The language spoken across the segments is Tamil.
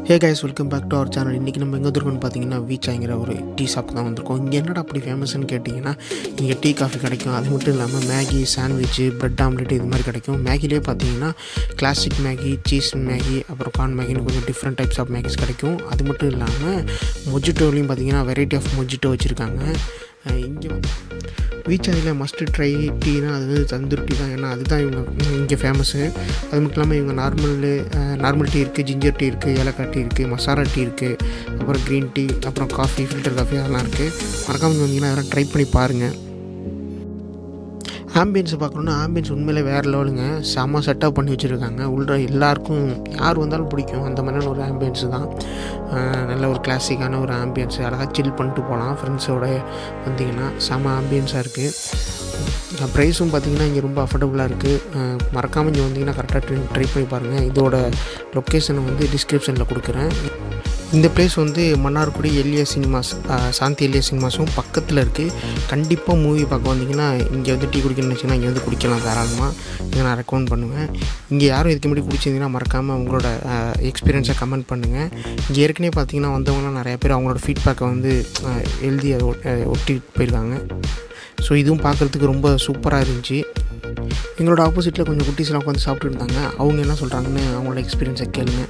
Hey guys welcome back to our channel இன்றைக்கி நம்ம எங்கே வந்திருக்கோம்னு பார்த்தீங்கன்னா வீச்சாங்கிற ஒரு டீ ஷாப் தான் வந்திருக்கோம் இங்கே என்னடா அப்படி ஃபேமஸ்னு கேட்டிங்கன்னா இங்கே டீ காஃபி கிடைக்கும் அது மட்டும் இல்லாமல் மேகி சாண்ட்விட்சு பிரெட் ஆம்லெட் இது மாதிரி கிடைக்கும் மேகிலே பார்த்தீங்கன்னா கிளாசிக் மேகி சீஸ் மேகி அப்புறம் கார்ன் மேகின்னு கொஞ்சம் டிஃப்ரெண்ட் டைப்ஸ் ஆஃப் மேகிஸ் கிடைக்கும் அது மட்டும் இல்லாமல் மொஜிட்டோலையும் பார்த்தீங்கன்னா வெரைட்டி ஆஃப் மொஜிட்டோ வச்சுருக்காங்க இங்கே வந்து வீச்சாயில் மஸ்ட் ட்ரை டீனா அது வந்து தந்தூர் டீ தான் ஏன்னா அதுதான் இவங்க இங்கே ஃபேமஸ்ஸு அது மட்டும் இல்லாமல் இவங்க நார்மல் நார்மல் டீ இருக்குது ஜிஞ்சர் டீ இருக்குது ஏலக்காய் டீ இருக்குது மசாலா டீ இருக்குது அப்புறம் க்ரீன் டீ அப்புறம் காஃபி ஃபில்டர் காஃபி அதெல்லாம் இருக்குது மறக்காமல் வந்தீங்கன்னா அதெல்லாம் ட்ரை பண்ணி பாருங்கள் ஆம்பியன்ஸை பார்க்கணுன்னா ஆம்பியன்ஸ் உண்மையிலே வேறு லெவலுங்க செம்ம செட்டப் பண்ணி வச்சுருக்காங்க உள்ள எல்லாருக்கும் யார் வந்தாலும் பிடிக்கும் அந்த மாதிரியான ஒரு ஆம்பியன்ஸு தான் அஹ் நல்ல ஒரு கிளாசிக்கான ஒரு ஆம்பியன்ஸ் அழகாக சில் பண்ணிட்டு போகலாம் ஃப்ரெண்ட்ஸோட வந்தீங்கன்னா செம்ம ஆம்பியன்ஸாக இருக்குது ப்ரைஸும் பார்த்தீங்கன்னா இங்கே ரொம்ப அஃபோர்டபுளாக இருக்குது மறக்காமல் இங்கே வந்தீங்கன்னா கரெக்டாக ட்ரை ட்ரை பண்ணி பாருங்கள் இதோட லொக்கேஷனை வந்து டிஸ்கிரிப்ஷனில் கொடுக்குறேன் இந்த பிளேஸ் வந்து மன்னார்குடி எல்ஏ சினிமாஸ் அஹ் சாந்தி எல்ஏ சினிமாஸும் பக்கத்தில் இருக்குது கண்டிப்பாக மூவி பார்க்க வந்தீங்கன்னா இங்கே வந்து டீ குடிக்கணும்னு வச்சிங்கன்னா இங்கே வந்து குடிக்கலாம் தாராளமாக இதை நான் ரெக்கமெண்ட் பண்ணுவேன் இங்கே யாரும் இதுக்கு முன்னாடி குடிச்சிருந்தீங்கன்னா மறக்காமல் உங்களோட எக்ஸ்பீரியன்ஸை கமெண்ட் பண்ணுங்கள் இங்கே ஏற்கனவே பார்த்தீங்கன்னா வந்தவங்களாம் நிறைய பேர் அவங்களோட ஃபீட்பேக்கை வந்து அஹ், எழுதி அதை ஒட்- அஹ், ஒட்டி போயிருக்காங்க ஸோ இதுவும் பார்க்குறதுக்கு ரொம்ப சூப்பராக இருந்துச்சு எங்களோட ஆப்போசிட்டில் கொஞ்சம் குட்டீஸ்லாம் உட்காந்து சாப்பிட்டு இருந்தாங்க அவங்க என்ன சொல்கிறாங்கன்னு அவங்களோட எக்ஸ்பீரியன்ஸை கேளுங்க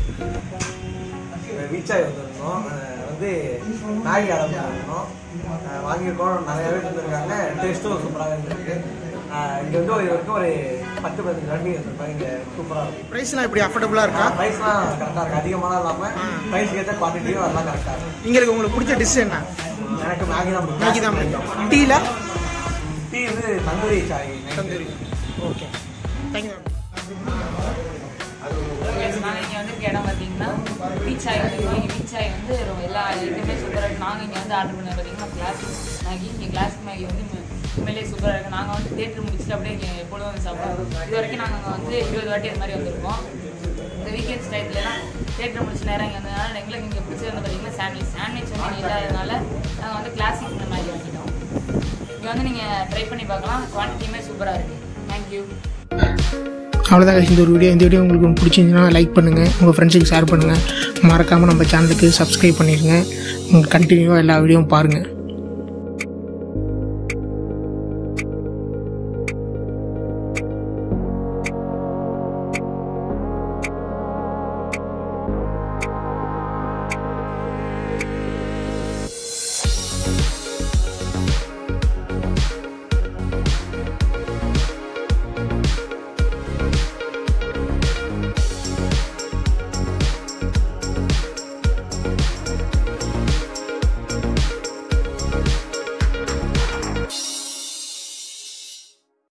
ரீச்சாய் வந்திருந்தோம் அஹ் வந்து மேகி ஆர்டர் பண்ணியிருந்தோம் அஹ் வாங்கியிருக்கோம் நிறைய பேர் வந்திருக்காங்க டேஸ்ட்டும் சூப்பராக இருந்திருக்கு அஹ் இங்க வந்து ஒரு வரைக்கும் ஒரு பத்து பதினஞ்சு வண்டி வந்திருப்பாங்க இங்க சூப்பராக இருக்கும் ப்ரைஸ்லாம் இப்படி அஃபோர்டபுளாக இருக்கா ப்ரைஸ்லாம் கரெக்டாக இருக்கு அதிகமாக இல்லாமல் ப்ரைஸ் ஏற்ற குவான்டிட்டியும் அதெல்லாம் கரெக்டாக இருக்கும் இங்கே உங்களுக்கு பிடிச்ச டிஷ் என்ன எனக்கு மேகி தான் பிடிக்கும். மேகி தான் பிடிக்கும் டீயில் டீ வந்து தந்தூரி சாய் தந்தூரி ஓகே தேங்க்யூ நாங்கள் இங்கே வந்து இடம் பார்த்தீங்கன்னா பீச் ஆய் வந்து பீச் ஆய் வந்து ரொம்ப எல்லா ஐட்டமே சூப்பராக இருக்குது நாங்கள் இங்கே வந்து ஆர்டர் பண்ணது பார்த்தீங்கன்னா கிளாசிக் மேகி இங்கே கிளாசிக் மேகி வந்து உண்மை- உண்மையிலேயே சூப்பராக இருக்குது நாங்கள் வந்து தேட்டர் முடிச்சுட்டு அப்படியே இங்கே எப்பொழுதும் வந்து சாப்பிடுவோம் இது வரைக்கும் நாங்கள் அங்கே வந்து இருபது வாட்டி அது மாதிரி வந்திருக்கோம் இந்த வீக்கெண்ட்ஸ் டயத்துலலாம் தேட்டர் முடிச்ச நேரம் இங்கே வந்ததுனால எங்களுக்கு இங்கே பிடிச்சது வந்து பார்த்தீங்கன்னா சாண்ட்விச் சாண்ட்விச் வந்து இங்கே இல்லாததுனால நாங்கள் வந்து கிளாசிக் மேகி வாங்கிட்டோம் இங்கே வந்து நீங்கள் ட்ரை பண்ணி பார்க்கலாம் குவான்டிட்டியுமே சூப்பராக இருக்குது தேங்க்யூ அவ்வளோதான் guys இந்த ஒரு வீடியோ இந்த வீடியோ உங்களுக்கு பிடிச்சிருந்துச்சுன்னா லைக் பண்ணுங்கள் உங்கள் ஃப்ரெண்ட்ஸுக்கு ஷேர் பண்ணுங்கள் மறக்காமல் நம்ம சேனலுக்கு சப்ஸ்கிரைப் பண்ணிடுங்க கண்டினியூவாக எல்லா வீடியோவும் பாருங்கள்